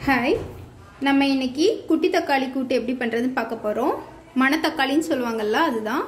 hi நம்ம இன்னைக்கு குட்டி தக்காளி கூட்டு எப்படி பண்ணுறதுன்னு பார்க்க போகிறோம் மணத்தக்காளின்னு சொல்லுவாங்கல்ல அதுதான்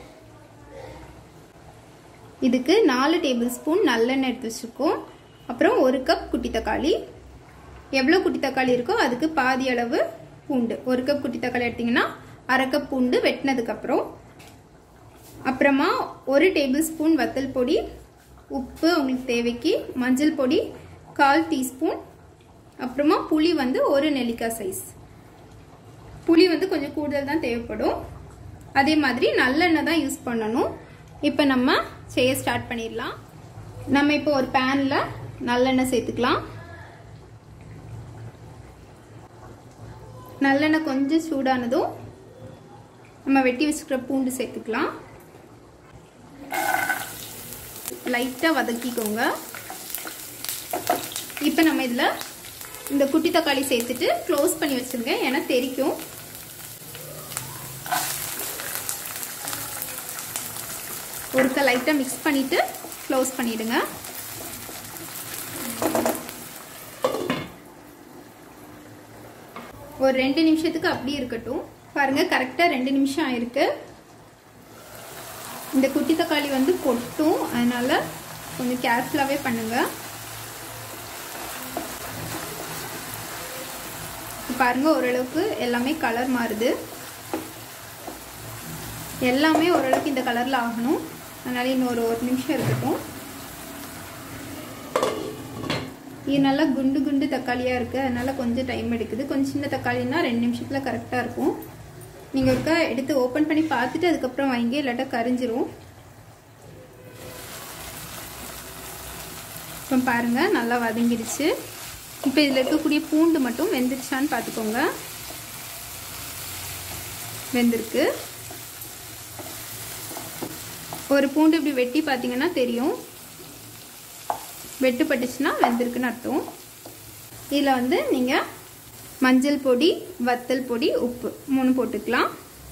இதுக்கு நாலு டேபிள் ஸ்பூன் நல்லெண்ணெய் எடுத்து வச்சுருக்கோம் அப்புறம் ஒரு கப் குட்டி தக்காளி எவ்வளோ குட்டி தக்காளி இருக்கோ அதுக்கு பாதி அளவு பூண்டு ஒரு கப் குட்டி தக்காளி எடுத்திங்கன்னா அரை கப் பூண்டு வெட்டினதுக்கப்புறம் அப்புறமா ஒரு டேபிள் ஸ்பூன் வத்தல் பொடி உப்பு உங்களுக்கு தேவைக்கு மஞ்சள் பொடி கால் டீஸ்பூன் அப்புறமா புளி வந்து ஒரு நெல்லிக்காய் சைஸ் புளி வந்து கொஞ்சம் கூடுதல் தான் தேவைப்படும் அதே மாதிரி நல்லெண்ணெய் தான் யூஸ் பண்ணணும் இப்போ நம்ம செய்ய ஸ்டார்ட் பண்ணிடலாம் நம்ம இப்போ ஒரு பேனில் நல்லெண்ணெய் சேர்த்துக்கலாம் நல்லெண்ணெய் கொஞ்சம் சூடானதும் நம்ம வெட்டி வச்சுக்கிற பூண்டு சேர்த்துக்கலாம் லைட்டாக வதக்கிக்கோங்க இப்போ நம்ம இதில் இந்த குட்டி தக்காளி சேர்த்துட்டு க்ளோஸ் பண்ணி வச்சுருங்க ஏன்னா தெரிக்கும் ஒருக்க லைட்டாக மிக்ஸ் பண்ணிவிட்டு க்ளோஸ் பண்ணிவிடுங்க ஒரு ரெண்டு நிமிஷத்துக்கு அப்படியே இருக்கட்டும் பாருங்கள் கரெக்டாக ரெண்டு நிமிஷம் ஆயிருக்கு இந்த குட்டி தக்காளி வந்து கொட்டும் அதனால கொஞ்சம் கேர்ஃபுல்லாகவே பண்ணுங்கள் பாருங்க ஓரளவுக்கு எல்லாமே கலர் மாறுது எல்லாமே ஓரளவுக்கு இந்த கலரில் ஆகணும் அதனால இன்னும் ஒரு ஒரு நிமிஷம் இருக்கட்டும் இது நல்லா குண்டு குண்டு தக்காளியாக இருக்குது அதனால கொஞ்சம் டைம் எடுக்குது கொஞ்சம் சின்ன தக்காளின்னா ரெண்டு நிமிஷத்தில் கரெக்டாக இருக்கும் நீங்கள் ஒருக்கா எடுத்து ஓப்பன் பண்ணி பார்த்துட்டு அதுக்கப்புறம் வாங்கி இல்லாட்டா கரிஞ்சிரும் இப்போ பாருங்கள் நல்லா வதங்கிடுச்சு இப்போ இதில் இருக்கக்கூடிய பூண்டு மட்டும் வெந்துருச்சான்னு பார்த்துக்கோங்க வெந்திருக்கு ஒரு பூண்டு இப்படி வெட்டி பார்த்தீங்கன்னா தெரியும் வெட்டுப்பட்டுச்சுன்னா வெந்திருக்குன்னு அர்த்தம் இதில் வந்து நீங்கள் மஞ்சள் பொடி வத்தல் பொடி உப்பு மூணு போட்டுக்கலாம்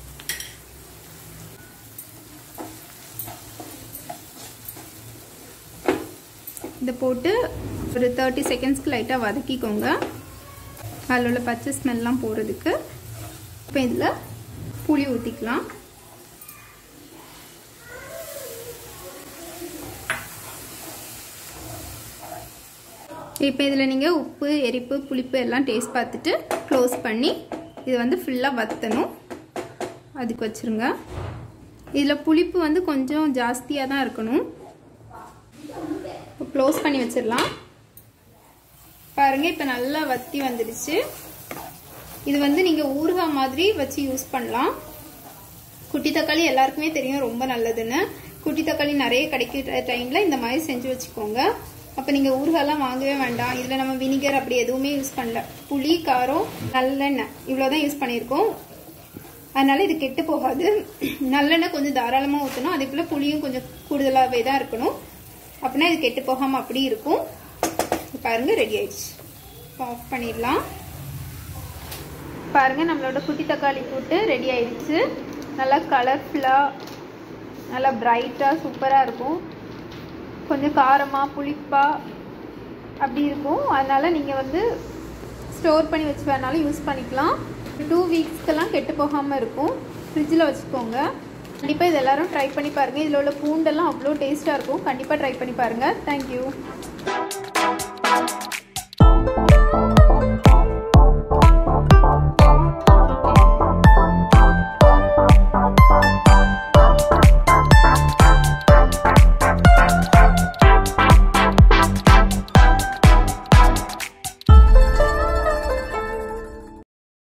இதை போட்டு ஒரு தேர்ட்டி செகண்ட்ஸ்க்கு லைட்டாக வதக்கிக்கோங்க அதில் உள்ள பச்சை ஸ்மெல்லாம் போகிறதுக்கு இப்போ இதில் புளி ஊற்றிக்கலாம் இப்போ இதில் நீங்கள் உப்பு எரிப்பு புளிப்பு எல்லாம் டேஸ்ட் பார்த்துட்டு க்ளோஸ் பண்ணி இது வந்து ஃபுல்லாக வற்றணும் அதுக்கு வச்சுருங்க இதில் புளிப்பு வந்து கொஞ்சம் ஜாஸ்தியாக தான் இருக்கணும் க்ளோஸ் பண்ணி வச்சிடலாம் பாருங்க இப்போ நல்லா வத்தி வந்துடுச்சு இது வந்து நீங்கள் ஊறுகாய் மாதிரி வச்சு யூஸ் பண்ணலாம் குட்டி தக்காளி எல்லாருக்குமே தெரியும் ரொம்ப நல்லதுன்னு குட்டி தக்காளி நிறைய கிடைக்கிற டைமில் இந்த மாதிரி செஞ்சு வச்சுக்கோங்க அப்போ நீங்கள் ஊறுகாய்லாம் வாங்கவே வேண்டாம் இதில் நம்ம வினிகர் அப்படி எதுவுமே யூஸ் பண்ணல புளி காரம் நல்லெண்ணெய் இவ்வளோதான் யூஸ் பண்ணியிருக்கோம் அதனால இது கெட்டு போகாது நல்லெண்ணெய் கொஞ்சம் தாராளமாக ஊற்றணும் அதே போல் புளியும் கொஞ்சம் கூடுதலாகவே தான் இருக்கணும் அப்படின்னா இது கெட்டு போகாமல் அப்படி இருக்கும் பாருங்க ரெடி ஆயிடுச்சு ஆஃப் பண்ணிடலாம் பாருங்க நம்மளோட குட்டி தக்காளி கூட்டு ரெடி ஆயிடுச்சு நல்லா கலர்ஃபுல்லாக நல்லா பிரைட்டாக சூப்பராக இருக்கும் கொஞ்சம் காரமாக புளிப்பாக அப்படி இருக்கும் அதனால நீங்கள் வந்து ஸ்டோர் பண்ணி வச்சு வேணாலும் யூஸ் பண்ணிக்கலாம் டூ வீக்ஸ்க்கெல்லாம் கெட்டு போகாமல் இருக்கும் ஃப்ரிட்ஜில் வச்சுக்கோங்க கண்டிப்பாக இது எல்லாரும் ட்ரை பண்ணி பாருங்கள் இதில் உள்ள பூண்டெல்லாம் அவ்வளோ டேஸ்ட்டாக இருக்கும் கண்டிப்பாக ட்ரை பண்ணி பாருங்கள் தேங்க்யூ